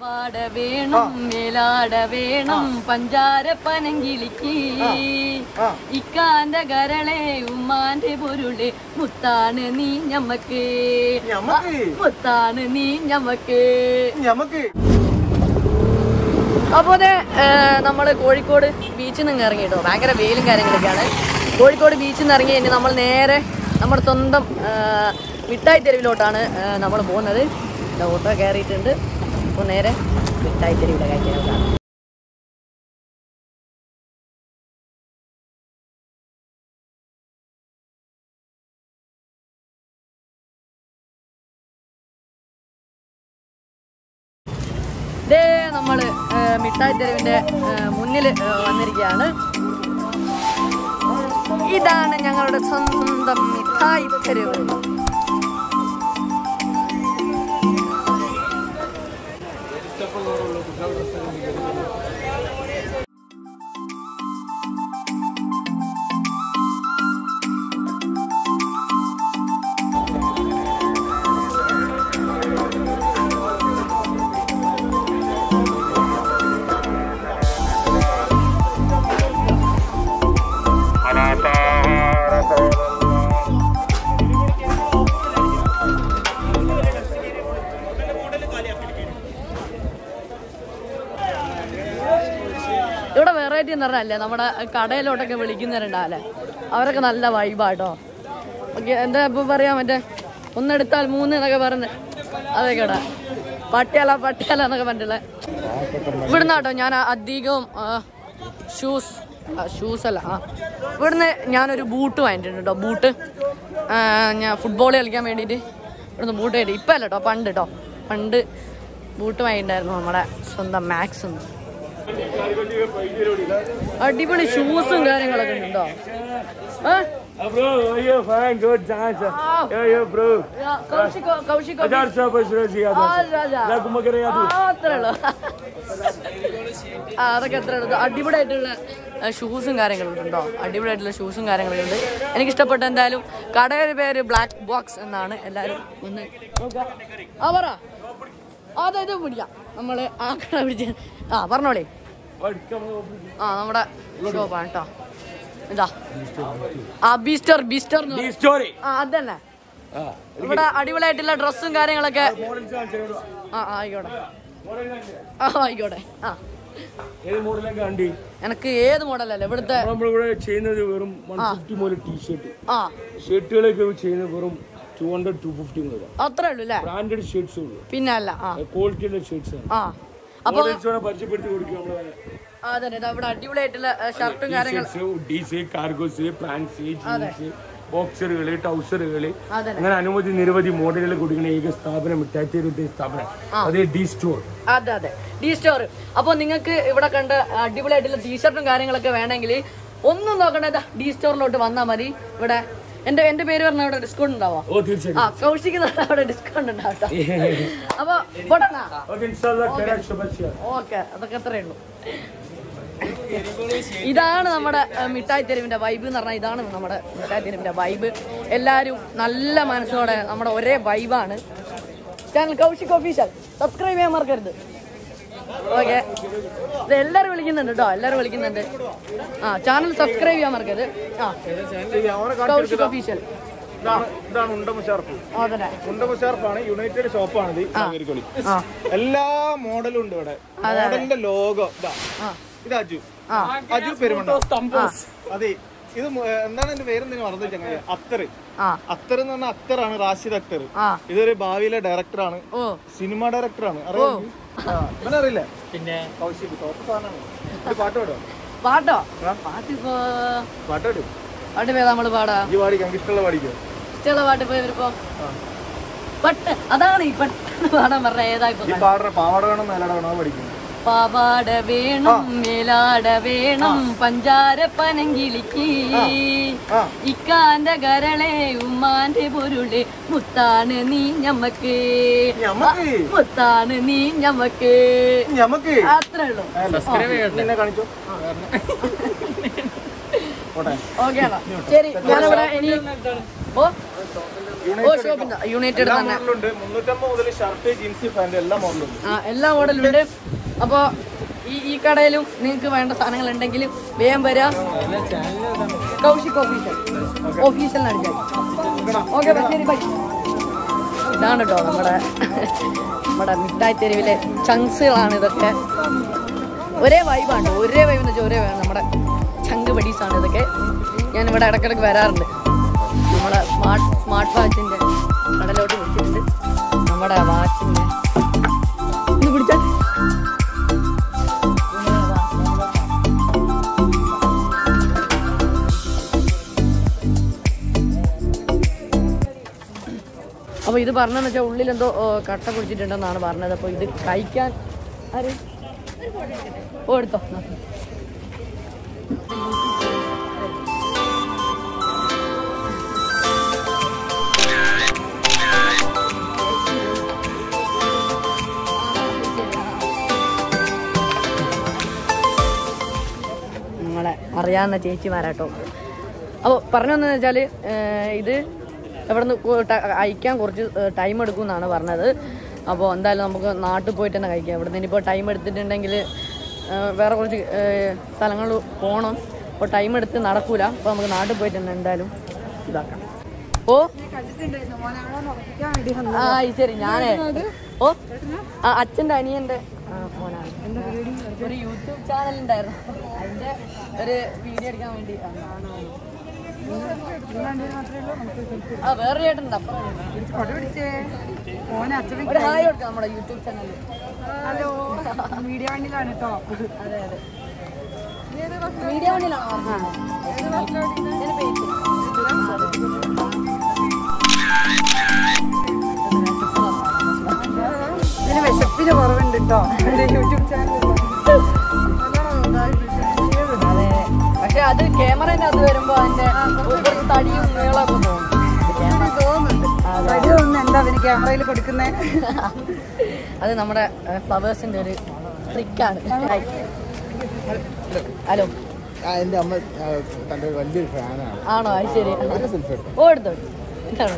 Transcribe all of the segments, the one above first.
പാവാട വേണം മേലാട വേണം പഞ്ചാര പനങ്കിളിക്ക് ആ. ഇക്കാന്റെ കരളെ ഉമ്മാന്റെ പൊരുളെ മുത്താണ് നീ ഞമ്മക്ക് ഞമ്മക്ക്? മുത്താണ് നീ ഞമ്മക്ക് ഞമ്മക്ക് അപ്പോ അതെ നമ്മള് കോഴിക്കോട് ബീച്ചിൽ നിന്ന് ഇറങ്ങി കേട്ടോ ഭയങ്കര വെയിലും കാര്യങ്ങളൊക്കെയാണ് കോഴിക്കോട് ബീച്ചിൽ നിന്ന് ഇറങ്ങി കഴിഞ്ഞ് നമ്മൾ നേരെ നമ്മുടെ സ്വന്തം ആ, മിഠായി തെരുവിലോട്ടാണ് നമ്മൾ പോകുന്നത് ഇവിടെ ഓട്ടോ കയറിയിട്ടുണ്ട് അപ്പോൾ നേരെ മിഠായി തെരുവിലെ കാഴ്ചകളാണ് ഇതേ നമ്മള് ആ, മിഠായി തെരുവിന്റെ മുന്നിൽ വന്നിരിക്കുകയാണ് ഇതാണ് ഞങ്ങളുടെ സ്വന്തം മിഠായി തെരുവ് ഇവിടെ വെറൈറ്റി എന്ന് പറഞ്ഞല്ലേ നമ്മുടെ കടയിലോട്ടൊക്കെ വിളിക്കുന്നവരുണ്ടാവല്ലേ അവരൊക്കെ നല്ല വൈബാട്ടോ ഓക്കെ എന്താ ഇപ്പൊ പറയാ മറ്റേ ഒന്നെടുത്താൽ മൂന്ന് എന്നൊക്കെ പറഞ്ഞ് അതെ കേടാ പട്ടിയാല പട്ടിയാല എന്നൊക്കെ പറഞ്ഞിട്ടുള്ള ഇവിടുന്ന് കേട്ടോ ഞാൻ അധികവും ഷൂസ് ഷൂസ് അല്ല ആ ഇവിടുന്ന് ഞാനൊരു ബൂട്ട് വാങ്ങിയിട്ടുണ്ട് കേട്ടോ ബൂട്ട് ആ, ഞാൻ ഫുട്ബോൾ കളിക്കാൻ വേണ്ടിയിട്ട് ഇവിടുന്ന് ബൂട്ട് കിട്ടി ഇപ്പം അല്ല കേട്ടോ പണ്ട് കേട്ടോ പണ്ട് ബൂട്ട് വാങ്ങിയിട്ടുണ്ടായിരുന്നു നമ്മുടെ സ്വന്തം മാക്സ് ഒന്ന് അടിപൊളി ഷൂസും കാര്യങ്ങളൊക്കെ ഉണ്ട് കേട്ടോ ആ? Uh, bro, you're fine, good chance. Ah. Yeah, yeah, bro. യാ, കൗശികോ കൗശികോ हजार सौ पैसे रोजी याद ആ, രാജാ. लाख मगर याद ആ, അത്രേ ഉള്ളൂ ആ, അതൊക്കെ എത്ര ഉള്ളൂ അടിപൊളിയായിട്ടുള്ള ഷൂസും കാര്യങ്ങളും ഉണ്ടോ അടിപൊളിയായിട്ടുള്ള ഷൂസും കാര്യങ്ങളൊക്കെ ഉണ്ട് എനിക്ക് ഇഷ്ടപ്പെട്ട എന്തായാലും കടയുടെ പേര് ബ്ലാക്ക് ബോക്സ് എന്നാണ് എല്ലാവരും ഒന്ന് നോക്കുക ആ പറ ആ, അതെ ഇത് പിടിക്കാം നമ്മള് ആ കട പിടിച്ച് ആ പറഞ്ഞോളേ ആ നമ്മുടെ ഷോപ്പാണ് കേട്ടോ ഇതാ ആ ബീസ്റ്റർ ബീസ്റ്റർ എന്ന് പറയും. സ്റ്റോറി ആ അതന്നെ ഇവിടെ അടിപൊളിയായിട്ടുള്ള ഡ്രസ്സും കാര്യങ്ങളൊക്കെ ആ ആ, ആയിക്കോട്ടെ ആ ആയിക്കോട്ടെ ആ ഏത് മോഡലൊക്കെ കണ്ടി എനക്ക് ഏത് മോഡലല്ലേ ഇവിടുത്തെ നമ്മളിവിടെ ചെയ്യുന്നത് വെറും വൺ ഫിഫ്റ്റി മുതൽ ടീ ഷർട്ട് ആ ഷർട്ടുകളൊക്കെ ചെയ്യുന്നത് വെറും ടു ഹൺഡ്രഡ് ടു ഫിഫ്റ്റി മുതൽ അത്രേ ഉള്ളൂ അല്ലേ ബ്രാൻഡഡ് ഷർട്ട്സ് ഉള്ളൂ പിന്നെ അല്ല ആ ക്വാളിറ്റിയുള്ള ഷർട്ട്സ് ആണ് ആ അപ്പൊ മോഡൽസ് പരിചയപ്പെടുത്തി കൊടുക്കും നമ്മളെ അതന്നെ ഇതാ ഇവിടെ അടിപൊളിയായിട്ടുള്ള ഷർട്ടും കാര്യങ്ങളും ഡീസ് കാർഗോസ് പാൻസ് ജീൻസ് ബോക്സറുകള് ടൗസറുകള് അതന്നെ അങ്ങനെ അനവധി നിരവധി മോഡലുകൾ കൊടുക്കുന്ന ഏക സ്ഥാപനം മിഠായിത്തേരുടെ സ്ഥാപനം അതേ ഡി സ്റ്റോർ അതെ അതെ ഡി സ്റ്റോർ അപ്പൊ നിങ്ങൾക്ക് ഇവിടെ കണ്ട അടിപൊളിയായിട്ടുള്ള ടീഷർട്ടും കാര്യങ്ങളൊക്കെ വേണമെങ്കിൽ ഒന്നും നോക്കണ്ട ഡി സ്റ്റോറിലോട്ട് വന്നാൽ മതി ഇവിടെ എന്റെ എന്റെ പേര് പറഞ്ഞ അവിടെ ഡിസ്കൗണ്ട് ഉണ്ടാവോ ഓ തീർച്ചയായിട്ടും ആ കൗശിക്കുന്ന അവിടെ ഡിസ്കൗണ്ട് ഉണ്ടാവും ട്ടോ. അപ്പൊ പോട്ടെന്നാ ഓക്കെ ഇൻഷാല്ലാ കേരള ശുഭസ്യ ഓക്കെ അതൊക്കെ അത്രേ ഉള്ളൂ ഇതാണ് നമ്മുടെ ഏഹ്, മിഠായി തെരുവിന്റെ വൈബ് എന്ന് പറഞ്ഞാൽ ഇതാണ് നമ്മുടെ മിഠായി തെരുവിന്റെ വൈബ് എല്ലാവരും നല്ല മനസ്സോടെ നമ്മുടെ ഒരേ വൈബാണ് ചാനൽ കൗശിക് ഒഫീഷ്യൽ സബ്സ്ക്രൈബ് ചെയ്യാൻ മറക്കരുത് ഓക്കെ ഇത് എല്ലാവരും വിളിക്കുന്നുണ്ട് കേട്ടോ എല്ലാവരും വിളിക്കുന്നുണ്ട് ആ ചാനൽ സബ്സ്ക്രൈബ് ചെയ്യാൻ മറക്കരുത് ആ കൗശിക് ഒഫീഷ്യൽ ഇതാണ് ഇതാണ് ഉണ്ടമുഷാർഫ് അതന്നെ ഉണ്ടമുഷാർഫാണ് യുണൈറ്റഡ് ഷോപ്പാണ് ഇത് ചാകരിക്കൊളി ആ എല്ലാ മോഡലും ഉണ്ട് ഇവിടെ മോഡലിന്റെ ലോഗോ ഇതാ ആ ഇത് അജു ആ അജു പെരുമണ്ട ആ അതെ ഇത് മു- ഏ, എന്താണ് എന്റെ പേരെന്തെങ്കിലും മറന്നു ചങ്ങായി അത്തർ ആ അത്തർ എന്ന് പറഞ്ഞാൽ അത്തറാണ് റാഷിദ് അക്തർ ആ ഇതൊരു ഭാവിയിലെ ഡയറക്ടറാണ് ഓ സിനിമ ഡയറക്ടറാണ് അറിയാം അറിയില്ലേ പിന്നെ കൗശിക് ടോപ്പ് സാധനമാണ് ഒരു പാട്ട് പാടോ പാട്ടോ പാട്ടിപ്പോ പാട്ട് പാടും പാട്ട് പോയതാ നമ്മള് പാടാ ഈ പാടിക്കും എനിക്ക് ഇഷ്ടമുള്ള പാടിക്കോ ഇഷ്ടമുള്ള പാട്ട് പോയി വരുമ്പോ പട്ട് അതാണ് ഈ പെട്ടെന്ന് പാടാൻ പറഞ്ഞ ഏതാ ഇപ്പൊ ഈ പാടുற പാവാട വേണം മേലാട വേണോ പഠിക്കും പാവാട വേണം മേലാട വേണം പഞ്ചാര പനങ്കിളിക്ക് ആ. ഇക്കാന്റെ കരളെ ഉമ്മാന്റെ പൊരുളെ മുത്താണ് നീ ഞമ്മക്ക് ഞമ്മക്ക് മുത്താണ് നീ ഞമ്മക്ക് ഞമ്മക്ക് അത്രേ ഉള്ളൂ നിന്നെ കാണിച്ചോ പോട്ടെ ഓക്കെ ശരി ഞാനിവിടെ ഇനി ഓ ഓ ഷോപ്പിന്റെ യുണൈറ്റഡ് എല്ലാ തന്നെ മോഡലുണ്ട് മുന്നൂറ്റമ്പത് മുതൽ ഷർട്ട് ജീൻസ് പാന്റ് എല്ലാ മോഡലും ഉണ്ട് ആ എല്ലാ മോഡലുണ്ട് അപ്പോൾ ഈ ഈ കടയിലും നിങ്ങൾക്ക് വേണ്ട സാധനങ്ങൾ ഉണ്ടെങ്കിൽ വേഗം വരാം കൗശിക് ഓഫീഷ്യൽ ഓഫീഷ്യൽ അടിച്ചാൽ ഓക്കെ ശരി ബൈ ഇതാണ് കേട്ടോ നമ്മുടെ നമ്മുടെ മിഠായി തെരുവിലെ ചങ്സുകളാണ് ഇതൊക്കെ ഒരേ വൈബാണ് ഒരേ വൈബ് എന്ന് വെച്ചാൽ ഒരേ വൈബ് നമ്മുടെ ചങ്ക് ബഡീസാണ് ഇതൊക്കെ ഞാൻ ഇവിടെ ഇടയ്ക്കിടയ്ക്ക് വരാറുണ്ട് നമ്മുടെ സ്മാർട്ട് സ്മാർട്ട് വാച്ചിൻ്റെ കടലോട്ട് വിളിച്ചിട്ടുണ്ട് നമ്മുടെ വാച്ചിൻ്റെ ഇത് പിടിച്ചാൽ അപ്പോൾ ഇത് പറഞ്ഞതെന്ന് വെച്ചാൽ ഉള്ളിൽ എന്തോ ഓ, കട്ട പിടിച്ചിട്ടുണ്ടെന്നാണ് പറഞ്ഞത് അപ്പോൾ ഇത് കഴിക്കാൻ ആര് ഓ എടുത്തോ എന്നാ. നമ്മളെ അറിയാവുന്ന ചേച്ചിമാരാട്ടോ അപ്പോൾ പറഞ്ഞതെന്ന് വെച്ചാൽ ഇത് ഇവിടെ നിന്ന് അയക്കാൻ കുറച്ച് ടൈം എടുക്കും എന്നാണ് പറഞ്ഞത് അപ്പോൾ എന്തായാലും നമുക്ക് നാട്ടിൽ പോയിട്ട് തന്നെ കഴിക്കാം ഇവിടെ നിന്ന് ഇനിയിപ്പോൾ ടൈം എടുത്തിട്ടുണ്ടെങ്കിൽ വേറെ കുറച്ച് സ്ഥലങ്ങളിൽ പോകണം അപ്പോൾ ടൈം എടുത്ത് നടക്കൂല അപ്പോൾ നമുക്ക് നാട്ടിൽ പോയിട്ട് തന്നെ എന്തായാലും ഇതാക്കാം ഓ ആ ഇത് ശരി ഞാനേ ഓ ആ അച്ഛൻ്റെ അനിയൻ്റെ ആ, മോനാണ് ഒരു യൂട്യൂബ് ചാനൽ ഉണ്ടായിരുന്നു അതിന്റെ ഒരു വീഡിയോ എടുക്കാൻ വേണ്ടി വന്നതാണ്. ആ വേറെ ചേട്ടനുണ്ട് അപ്പുറം ഒരു ഹായ് കൊടുക്കാം നമ്മുടെ യൂട്യൂബ് ചാനലിൽ ഹലോ മീഡിയ വണ്ടിയിലാണ് കേട്ടോ അതെ അതെ മീഡിയ വണ്ണിലാണോ ഇതിന് പേര് ഇതിന് വിശപ്പിന് കുറവുണ്ട് കേട്ടോ എന്റെ യൂട്യൂബ് ചാനൽ അതെ പക്ഷെ അത് ക്യാമറേന്റെ അത് വരുമ്പോ അതിന്റെ ഒരു തടിയും നീളമൊക്കെ തോന്നും തോന്നുന്നുണ്ട് തോന്നുന്നു എന്താ അവന് ക്യാമറയിൽ കൊടുക്കുന്നേ അത് നമ്മുടെ ഫ്ലവേഴ്സിന്റെ ഒരു ട്രിക്കാണ് ഹലോ എന്റെ അമ്മ തന്റെ വലിയൊരു ഫാനാണ് ആണോ അത് ശരി സെൽഫി എടുത്തു ഓ എടുത്തോ ഇതാണ്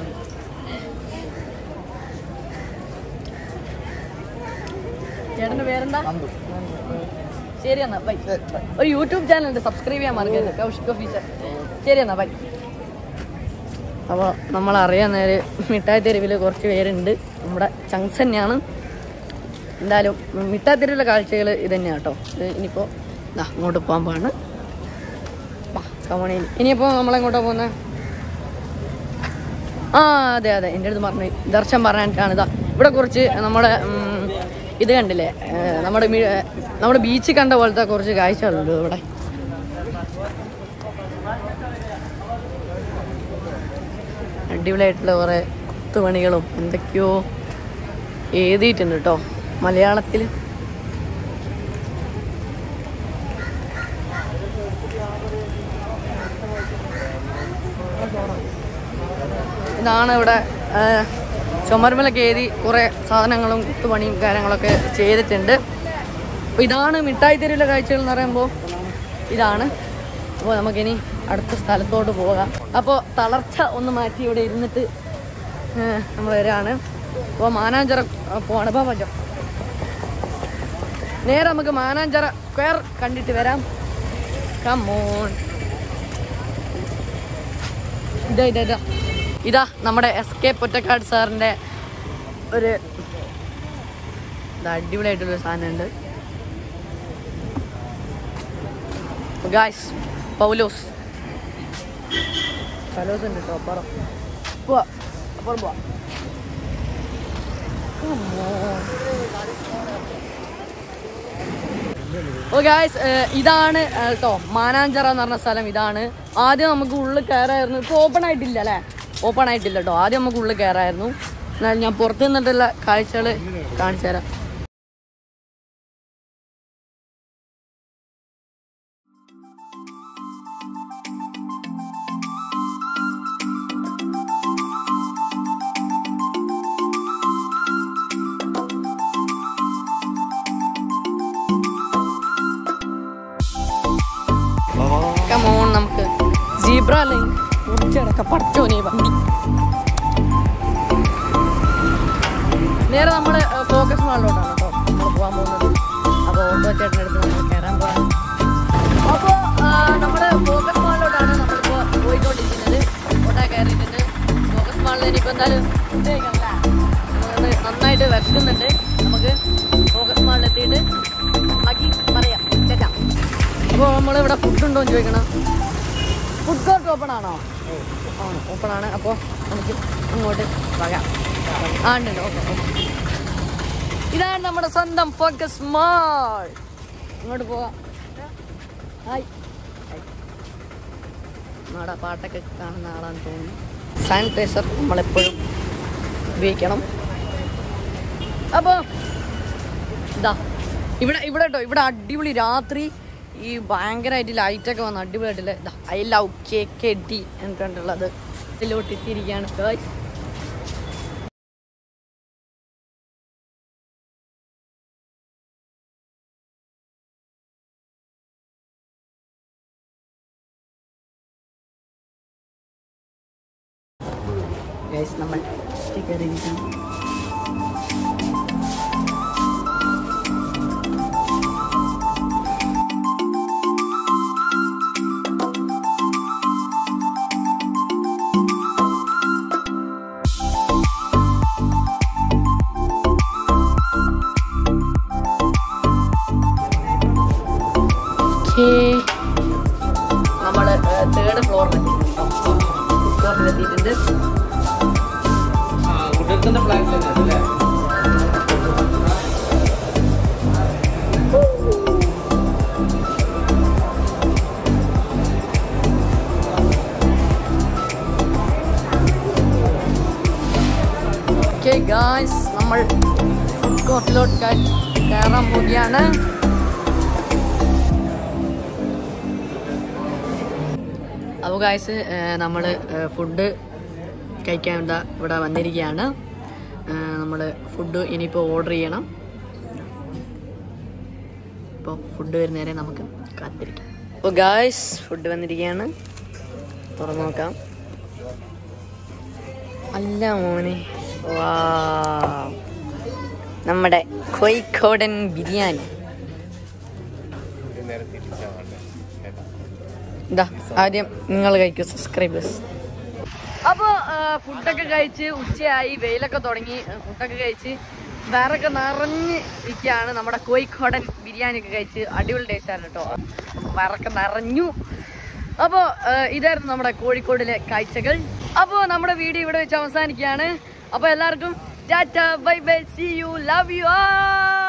ചേട്ടന്റെ പേരെന്താ ശരി എന്നാ ബൈ ഒരു യൂട്യൂബ് ചാനൽ ഉണ്ട് സബ്സ്ക്രൈബ് ചെയ്യാൻ മറക്കരുത് കൗശിക് ഓഫീസർ ശരി എന്നാ ബൈ അപ്പോൾ നമ്മൾ അറിയാൻ നേരെ മിഠായി തെരുവിൽ കുറച്ച് പേരുണ്ട് നമ്മുടെ ചങ്സ് തന്നെയാണ് എന്തായാലും മിഠായി തെരുവിലെ കാഴ്ചകൾ ഇത് തന്നെയാണ് കേട്ടോ ഇത് ഇനിയിപ്പോൾ ദാ അങ്ങോട്ട് പോകാൻ പാണ് കമണിയിൽ ഇനിയിപ്പോൾ നമ്മളെങ്ങോട്ടാ പോകുന്നത് ആ അതെ അതെ എൻ്റെ അടുത്ത് പറഞ്ഞു ദർശൻ പറഞ്ഞിട്ടാണ് ഇതാ ഇവിടെ കുറച്ച് നമ്മുടെ ഉം, ഇത് കണ്ടില്ലേ ഏ, നമ്മുടെ മി- ഏ, നമ്മുടെ ബീച്ച് കണ്ട പോലത്തെ കുറച്ച് കാഴ്ചകളുണ്ട് ഇവിടെ അടിപൊളിയായിട്ടുള്ള കുറേ കുത്തുപണികളും എന്തൊക്കെയോ എഴുതിയിട്ടുണ്ട് കേട്ടോ മലയാളത്തിൽ ഇതാണ് ഇവിടെ ആ, ചുമരുമലൊക്കെ എഴുതി കുറേ സാധനങ്ങളും കുത്തുപണിയും കാര്യങ്ങളൊക്കെ ചെയ്തിട്ടുണ്ട് അപ്പോൾ ഇതാണ് മിഠായി തെരുവിലെ കാഴ്ചകൾ എന്ന് പറയുമ്പോൾ ഇതാണ് അപ്പോൾ നമുക്കിനി അടുത്ത സ്ഥലത്തോട്ട് പോകാം അപ്പോൾ തളർച്ച ഒന്ന് മാറ്റി ഇവിടെ ഇരുന്നിട്ട് നമ്മൾ വരാണ് അപ്പോൾ മാനാഞ്ചിറ പോവാണ് അപ്പോൾ പറ്റോ നേരെ നമുക്ക് മാനാഞ്ചിറ സ്ക്വയർ കണ്ടിട്ട് വരാം കമോൺ ഇതാ ഇതാ ഇതാ ഇതാ നമ്മുടെ എസ് കെ പൊറ്റക്കാട് സാറിൻ്റെ ഒരു ഇതാ അടിപൊളിയായിട്ടുള്ളൊരു സാധനമുണ്ട് ഗായ്സ് പൗലോസ് പൗലോസ് ഉണ്ട് കേട്ടോ അപ്പുറം പോവാ അപ്പുറം പോവാ ഓ ഗായ്സ് ഇതാണ് ഏഹ്, കേട്ടോ മാനാഞ്ചിറ എന്ന് പറഞ്ഞ സ്ഥലം ഇതാണ് ആദ്യം നമുക്ക് ഉള്ളിൽ കയറായിരുന്നു ഇപ്പോൾ ഓപ്പൺ ആയിട്ടില്ല അല്ലേ ഓപ്പൺ ആയിട്ടില്ല കേട്ടോ ആദ്യം നമുക്ക് ഉള്ളിൽ കയറായിരുന്നു എന്നാൽ ഞാൻ പുറത്ത് നിന്നിട്ടുള്ള കാഴ്ചകൾ കാണിച്ചു തരാം കമോൺ നമുക്ക് സീബ്ര ലൈൻ മുറിച്ചടക്ക പടച്ചോനെ വണ്ടി നേരെ നമ്മൾ ഫോക്കസ് മാളിലോട്ടാണ് കേട്ടോ നമ്മൾ പോകാൻ പോകുന്നത് അപ്പോൾ ഓട്ടോ ചേട്ടനടുത്ത് നമ്മൾ കയറാൻ പോകാം അപ്പോൾ നമ്മൾ ഫോക്കസ് മാളിലോട്ടാണ് നമ്മളിപ്പോൾ പോയിക്കൊണ്ടിരിക്കുന്നത് ഓട്ടോ കയറിയിട്ടുണ്ട് ഫോക്കസ് മാളിൽ ഇനിയിപ്പോൾ എന്തായാലും ഫുഡ് കഴിക്കണമല്ല നമ്മളൊന്ന് നന്നായിട്ട് വിശക്കുന്നുണ്ട് നമുക്ക് ഫോക്കസ് മാളിൽ എത്തിയിട്ട് ബാക്കി പറയാം ചേട്ടാ അപ്പോൾ നമ്മളിവിടെ ഫുഡ് ഉണ്ടോ എന്ന് ചോദിക്കണം ഫുഡ് കോർട്ട് ഓപ്പൺ ആണോ ആണ് ഓപ്പൺ ആണ് അപ്പോൾ നമുക്ക് അങ്ങോട്ട് പോകാം ആ ഉണ്ട് ഓക്കെ ഇതാണ് നമ്മുടെ സ്വന്തം ഫോക്കസ് മാൾ അങ്ങോട്ട് പോവാം ഹായ് നമ്മുടെ പാട്ടൊക്കെ കാണുന്ന ആളാന്ന് തോന്നുന്നു സാനിറ്റൈസർ നമ്മളെപ്പോഴും ഉപയോഗിക്കണം അപ്പോൾ ഇതാ ഇവിടെ ഇവിടെ കേട്ടോ ഇവിടെ അടിപൊളി രാത്രി ഈ ഭയങ്കരമായിട്ട് ലൈറ്റൊക്കെ വന്ന് അടിപൊളിയായിട്ടില്ല ഇതാ I love K K D എന്നിട്ടുള്ളത് ഇതിലോട്ട് എത്തിയിരിക്കുകയാണ് ഗായ്സ് ഗൈസ് നമ്മൾ കയറിയിരിക്കുകയാണ് നമ്മൾ തേർഡ് ഫ്ലോറിൽ ഫ്ലോറിൽ എത്തിയിട്ടുണ്ട് കുട്ടികൾക്കിന്റെ പ്ലാൻ തന്നെ അല്ലേ ഓക്കെ ഗായ്സ് നമ്മൾ ഫുഡ് കോർട്ടിലോട്ട് കയറാൻ പോവുകയാണ് അപ്പോൾ ഗായ്സ് നമ്മൾ ഫുഡ് കഴിക്കാൻ ഇതാ ഇവിടെ വന്നിരിക്കുകയാണ് നമ്മൾ ഫുഡ് ഇനിയിപ്പോൾ ഓർഡർ ചെയ്യണം ഇപ്പോൾ ഫുഡ് വരുന്നവരെ നമുക്ക് കാത്തിരിക്കാം അപ്പോൾ ഗായ്സ് ഫുഡ് വന്നിരിക്കുകയാണ് തുറന്നു നോക്കാം അല്ല മോനെ വാ നമ്മുടെ കോഴിക്കോടൻ ബിരിയാണി ഇതാ ആദ്യം നിങ്ങൾ കഴിക്കൂ സബ്സ്ക്രൈബേഴ്സ് അപ്പോൾ ഫുഡൊക്കെ കഴിച്ച് ഉച്ചയായി വെയിലൊക്കെ തുടങ്ങി ആ, ഫുഡൊക്കെ കഴിച്ച് വേറൊക്കെ നിറഞ്ഞ് ഇരിക്കുകയാണ് നമ്മുടെ കോഴിക്കോടൻ ബിരിയാണി ഒക്കെ കഴിച്ച് അടിപൊളി ടേസ്റ്റാണ് കേട്ടോ വേറൊക്കെ നിറഞ്ഞു അപ്പോൾ ഇതായിരുന്നു നമ്മുടെ കോഴിക്കോടിലെ കാഴ്ചകൾ അപ്പോൾ നമ്മുടെ വീഡിയോ ഇവിടെ വെച്ച് അവസാനിക്കുകയാണ് അപ്പോൾ എല്ലാവർക്കും tata bye bye see you love you ആ